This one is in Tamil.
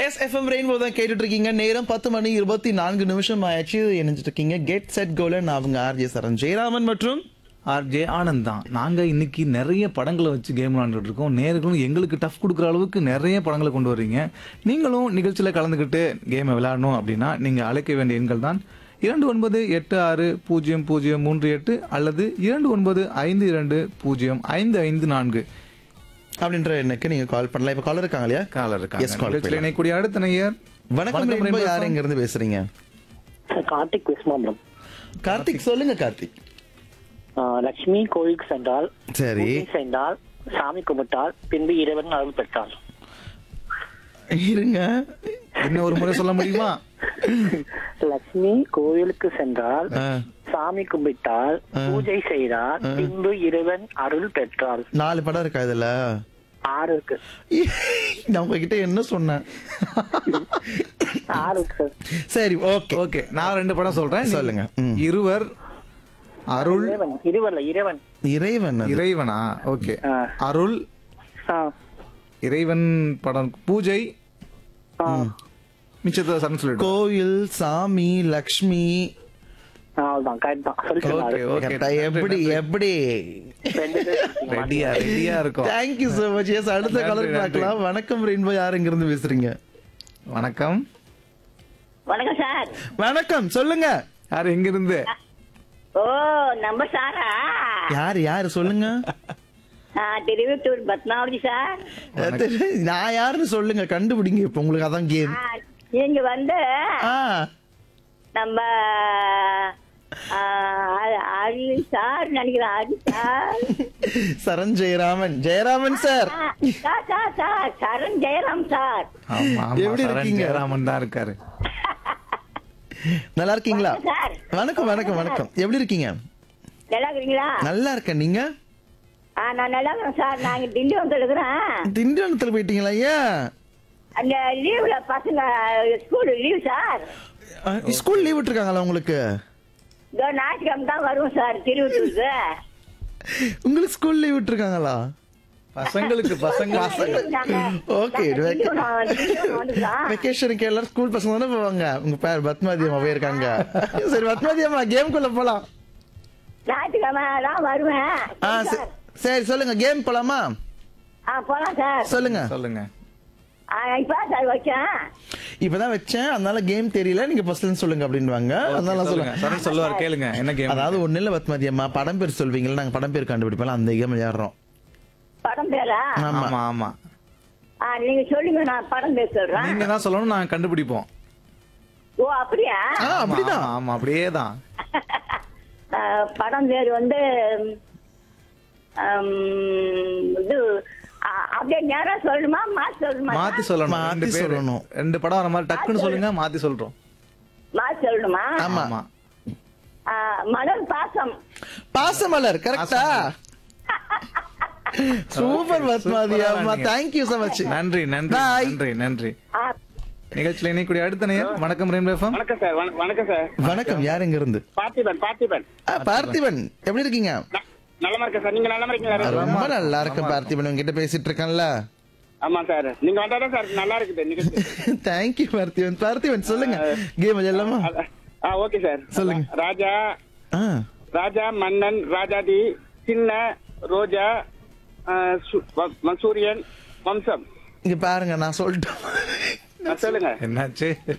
எஸ் எஃப்எம் ரெயின்போ தான் கேட்டுட்டு இருக்கீங்க நேரம் பத்து மணி இருபத்தி நான்கு நிமிஷம் ஆயிடுச்சு இணைஞ்சிட்டு இருக்கீங்க கெட் செட் கோலன் அவங்க ஆர்ஜே சரண் ஜெயராமன் மற்றும் ஆர்ஜே ஆனந்த் தான் நாங்க இன்னைக்கு நிறைய படங்களை வச்சு கேம் விளாண்டுட்டு இருக்கோம் நேர்களும் எங்களுக்கு டஃப் கொடுக்குற அளவுக்கு நிறைய படங்களை கொண்டு வர்றீங்க நீங்களும் நிகழ்ச்சியில கலந்துக்கிட்டு கேமை விளையாடணும் அப்படின்னா நீங்க அழைக்க வேண்டிய எண்கள் தான் இரண்டு ஒன்பது எட்டு ஆறு பூஜ்ஜியம் பூஜ்ஜியம் மூன்று எட்டு அல்லது இரண்டு ஒன்பது ஐந்து இரண்டு பூஜ்ஜியம் ஐந்து ஐந்து நான்கு அப்படின்ற எனக்கு நீங்க கால் பண்ணலாம் இப்ப காலர் இருக்காங்க இல்லையா காலர் இருக்காங்க Yes, call நிகழ்ச்சியில இணையக்கூடிய அடுத்த நேயர் வணக்கம் வணக்கம் ரெயின்போ ரெயின்போ யார் எங்க இருந்து பேசுறீங்க சார் கார்த்திக் விஸ்மாம்பரம் கார்த்திக் சொல்லுங்க கார்த்திக் லட்சுமி கோயிலுக்கு சென்றால் சரி பூஜை செய்தால் சாமி கும்பிட்டால் பின்பு இறைவன் அருள் பெற்றால் இருங்க இன்னும் ஒரு முறை சொல்ல முடியுமா லட்சுமி கோயிலுக்கு சென்றால் ஆ, சாமி கும்பிட்டால் பூஜை செய்தால் பின்பு இறைவன் அருள் பெற்றால் நாலு படம் இருக்கா இதுல ஆறு இருக்கு நான் உங்ககிட்ட என்ன சொன்னேன் ஆறு இருக்கு சார் சரி ஓகே ஓகே நான் ரெண்டு படம் சொல்றேன் நீ- சொல்லுங்க. ம். இருவர் அருள் இறைவன் இருவர்ல இறைவன் இறைவன் அது. இறைவனா ஓகே ஆ. அருள் ஆ, இறைவன் படம் பூஜை ஆ, மிச்சத்தை சரண் சொல்லிட்டு கோயில் சாமி லக்ஷ்மி ஆ, அவ்வளவுதான் கரெக்ட் தான் சொல்லிட்டேன் ஓகே நாலு. ஓகே கரெக்டா? எப்படி எப்படி ரெண்டு பேர் இருக்கீங்க. ரெடியா ரெடியா இருக்கும் தேங்க்யூ சோ மச் எஸ் அடுத்த நன்றி, கலர் நன்றி. பார்க்கலாம் வணக்கம் ரெயின்போ யார் எங்க இருந்து பேசுறீங்க வணக்கம் வணக்கம் சார் வணக்கம் சொல்லுங்க யார் எங்க இருந்து ஓ நம்ம சாரா யார் யார் சொல்லுங்க ஆ, திருவித்தூர் பத்மாவதி சார் நான் யாருன்னு சொல்லுங்க கண்டுபிடிங்க இப்ப உங்களுக்கு அதான் கேம் ஆ, நீங்க வந்து ஆ நம்ம ஆ, அ- அருள் சார் நினைக்கிறேன் அருள் சார் சரண் ஜெயராமன் ஜெயராமன் சார் ஆ, sir sir sir Saran Jayaram sir ஆமா ஆமா எப்படி சரண் இருக்கீங்க? ஜெயராமன் தான் இருக்காரு நல்லா இருக்கீங்களா சார் வணக்கம் வணக்கம் வணக்கம் எப்படி இருக்கீங்க நல்லா இருக்கிறீங்களா நல்லா இருக்கேன் நீங்க ஆ, நான் நல்லா இருக்கிறேன் சார் நாங்க திண்டிவனத்தில் இருக்கிறேன் திண்டிவனத்துல போயிட்டீங்களா ஏன் அந்த லீவ்ல பசங்க school leave sir school leave விட்டுருக்காங்களா உங்களுக்கு இதோ ஞாயிற்றுக்கிழமை தான் வருவோம் சார் திருவித்தூருக்கு உங்களுக்கு ஸ்கூல் லீவ் விட்டுருக்காங்களா பசங்களுக்கு பசங்க Okay, வந்துதான் வெக்கேஷனுக்கு எல்லாரும் ஸ்கூல் பசங்க தானே போவாங்க உங்க பேர் பத்மாதி அம்மா போயிருக்காங்க சரி பத்மாதி அம்மா கேம்குள்ள போலாம் ஞாயிற்றுக்கிழமை தான் வருவேன் ஆ சரி, சரி சொல்லுங்க கேம் போலாமா ஆ போலாம் சார் சொல்லுங்க சொல்லுங்க ஆ, இப்ப சார் வச்சேன் இப்பதான் வச்சேன் அதனால கேம் தெரியல நீங்க ஃபர்ஸ்ட்ல சொல்லுங்க அப்படின்வாங்க அதனால நான் சொல்லுங்க சொல்லுங்க சரண் சொல்லுவார் கேளுங்க என்ன கேம் அதாவது ஒண்ணு இல்ல பத்மாதி அம்மா படம் பேர் சொல்வீங்களா நாங்க படம் பேர் கண்டுபிடிப்போம் அந்த கேம் விளையாடுறோம் படம் பேரா ஆமா ஆமா ஆமா ஆ, நீங்க சொல்லுங்க நான் படம் பேர் சொல்றேன் நீங்க தான் சொல்லணும் நாங்க கண்டுபிடிப்போம் ஓ அப்படியா ஆ அப்படிதான் ஆமா, ஆமா அப்படியே தான் ஆ, படம் பேர் வந்து ம், இது ஆ, அப்படியே நேரம் சொல்லணுமா மாத்தி சொல்லணுமா மாத்தி சொல்லணும் மாத்தி ரெண்டு பேரு. சொல்லணும். ரெண்டு படம் வர மாதிரி டக்குன்னு சொல்லுங்க மாத்தி சொல்றோம் மாத்தி சொல்லணுமா ஆமா ஆமா ஆ, மலர் பாசம் பாசமலர் கரெக்டா சூப்பர் பத்மாதி சூப்பரா அம்மா நீங்க. தேங்க்யூ so மச் நன்றி நன்றி Bye. நன்றி நன்றி ஆ, நிகழ்ச்சியில இணையக்கூடிய அடுத்த நேயர் வணக்கம் ரெயின்போ எஃப்எம் வணக்கம் சார் வண- வணக்கம் சார் வணக்கம் யார் எங்க இருந்து பார்த்திபன் பார்த்திபன் ஆ, பார்த்திபன் எப்படி இருக்கீங்க ந- நலமா இருக்கேன் சார் நீங்க நலமா இருக்கீங்களா ரொம்ப நல்லா இருக்கு பார்த்திபன் உங்ககிட்ட பேசிட்டு இருக்கேன்ல ஆமா சார் நீங்க வந்தாதான் சார் நல்லா இருக்குது நிகழ்ச்சி தேங்க்யூ பார்த்திபன் பார்த்திபன் சொல்லுங்க கேம் விளையாடலாமா அ- ஆ ஓகே சார் சொல்லுங்க. ராஜா ஆ ராஜா மன்னன் ராஜாதி சின்ன ரோஜா ஆ, சு- வ- ம- சூரியன் வம்சம் இங்க பாருங்க நான் சொல்லிட்டேன் ஆ, சொல்லுங்க என்னாச்சு